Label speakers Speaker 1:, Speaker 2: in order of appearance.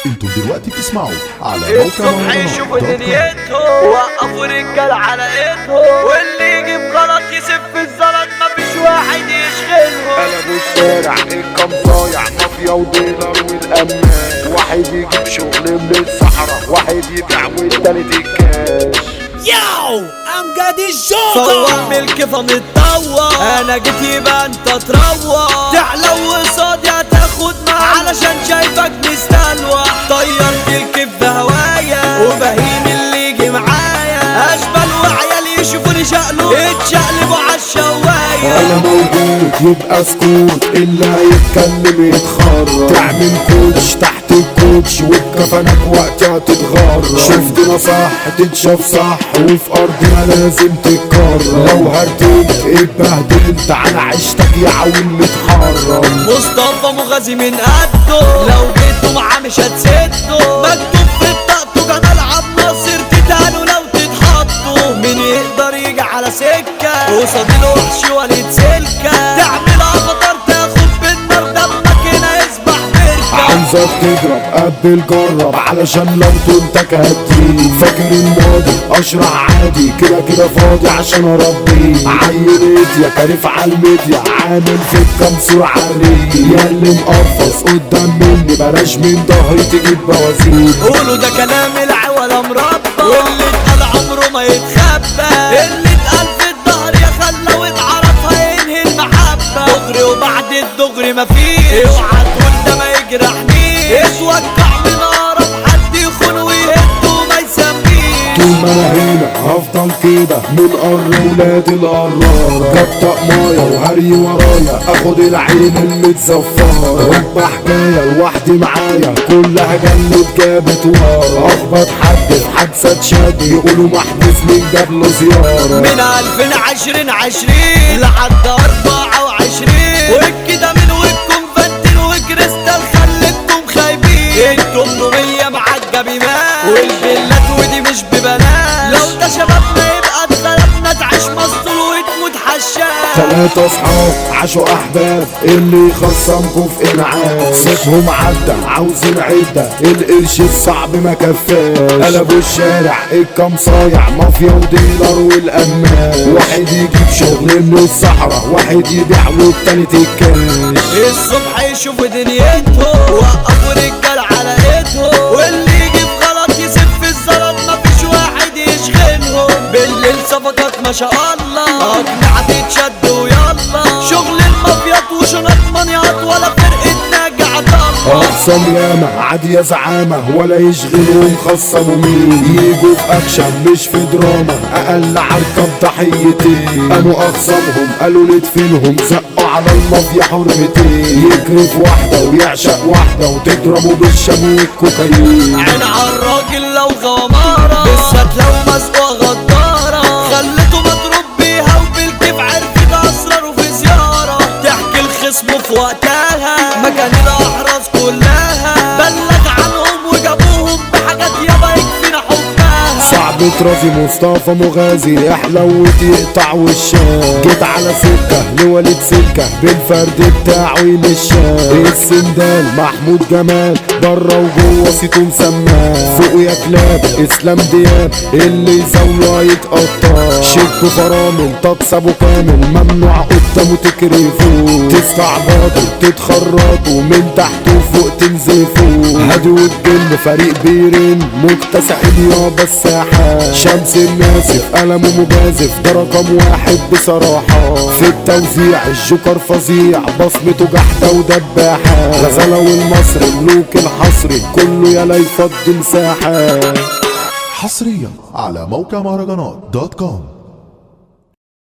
Speaker 1: انتوا دلوقتي بتسمعوا على موقع
Speaker 2: الصبح
Speaker 1: مهرجانات
Speaker 2: يشوفوا
Speaker 1: دوت كوم.
Speaker 2: دنيتهم وقفوا رجال على ايدهم واللي يجيب غلط يسف في الزلط مفيش واحد يشغلهم
Speaker 3: قلبوا الشارع الكام ضايع مافيا وديلر والامان واحد يجيب شغل من الصحراء واحد يبيع والتالت الكاش
Speaker 4: ياو امجد
Speaker 2: فوق
Speaker 4: الجوكر
Speaker 2: ملك فمتطوع انا جيت يبقى انت تروح تحلو قصادي هتاخد معاك علشان شايفك مستلوح طيرت الكيف بهوايا وبهين اللي يجي معايا اشبال وعيال يشوفوني شقلب اتشقلبوا عالشوايه
Speaker 3: انا موجود يبقى سكوت اللي هيتكلم يتخرج تعمل كوتش تحت الكوتش وبكفنك وقتها تتغرب شفتنا صح تتشاف صح وفي ارضنا لازم تتكرر لو هرتلت اتبهدلت على عيشتك يا عويل متحرم
Speaker 2: مصطفى مغازي من قده لو جيتوا معاه مش هتسدوا مكتوب في بطاقته كان العب ناصر تتهانوا لو تتحطوا مين يقدر يجي على سكه قصاد الوحش وليد سلكه تعمل افطار تاخد بالنار دمك هنا يسبح بركه
Speaker 3: عاوزك تضرب قبل جرب علشان لو تنتك هتجيب فاكر الماضي اشرح عادي كده كده فاضي عشان اربيه عينت يا كارف على الميديا عامل في كام صورة عري يا اللي مقفص قدام مني بلاش من ظهري تجيب بوازيك
Speaker 2: قولوا ده كلام العوالة مربى واللي اتقال عمره ما يتخبى اللي اتقال في الظهر يا خلى واتعرف هينهي المحبة دغري وبعد الدغري مفيش اوعى تقول ده ما يجرحنيش اتوقع من اقرب حد يخون ويهد وما يسميش
Speaker 3: طول ما انا هنا هفضل كده من قر ولاد القرارة جبت مايه وهري ورايا اخد العين المتزفرة رب حكاية لوحدي معايا كلها جنة جابت ورا اخبط حد الحادثة اتشد يقولوا محبوس من جاب له زيارة
Speaker 2: من الفين عشرين عشرين لحد اربعة وعشرين والكده من وكم فانتين وكريستال خليكم خايبين انتم نومية معجبي مال والفيلات ودي مش ببنات لو ده شبابنا يبقى اتغلبنا تعيش مسطول وتموت حشاش
Speaker 3: تلاتة اصحاب عاشوا احباب اللي يخصمكوا في انعام سيبهم عدى عاوزين عدة القرش الصعب ما كفاش قلبوا الشارع الكام صايع مافيا وديلر والامان واحد يجيب شغل من الصحراء واحد يبيع والتالت الكاش
Speaker 2: الصبح يشوفوا دنيتهم وقفوا رجال على ايدهم واللي يجيب غلط يسف في الزلط مفيش واحد يشغلهم بالليل صفقات ما شاء الله اقنعة تتشد ويلا شغل المافيات وشنط منيات ولا فرقة ناجي عطلة
Speaker 3: اقسم ياما عادية زعامة ولا يشغلهم خصموا مين يجوا في اكشن مش في دراما اقل عركة بضحيتين قاموا اخصمهم قالوا ندفنهم زقوا على المافيا حرمتين يجري في واحدة ويعشق واحدة وتضربه بالشام والكوكايين
Speaker 2: عين على الراجل لو غمارة بالذات لو مسقوة غدارة خلته مضروب بيها وبالكيف عرفت اسراره في زيارة تحكي الخصم في وقتها مكان الاحراس كلها بلغ عنهم وجابوهم بحاجات يابا يكفينا حبها
Speaker 3: صعب ترازي مصطفى مغازي احلوت يقطع وشاه جيت على سكة لوليد سكة بالفرد بتاعه يمشاه السندال محمود جمال بره وجوه صيته مسماه فوق يا كلاب اسلام دياب اللي يزاوله يتقطع شدوا فرامل تكسبوا كامل ممنوع قدامه تكرفوه تستعبطوا تتخرطوا من تحت وفوق تنزفوا هادي والجن فريق بيرن مكتسحين يابا الساحة شمس الناسف قلمه مجازف ده رقم واحد بصراحة في التوزيع الجوكر فظيع بصمته جحدة ودباحة غزالة والمصري ملوك الحصري كله يلا يفضي مساحة
Speaker 1: حصريا على موقع مهرجانات دوت كوم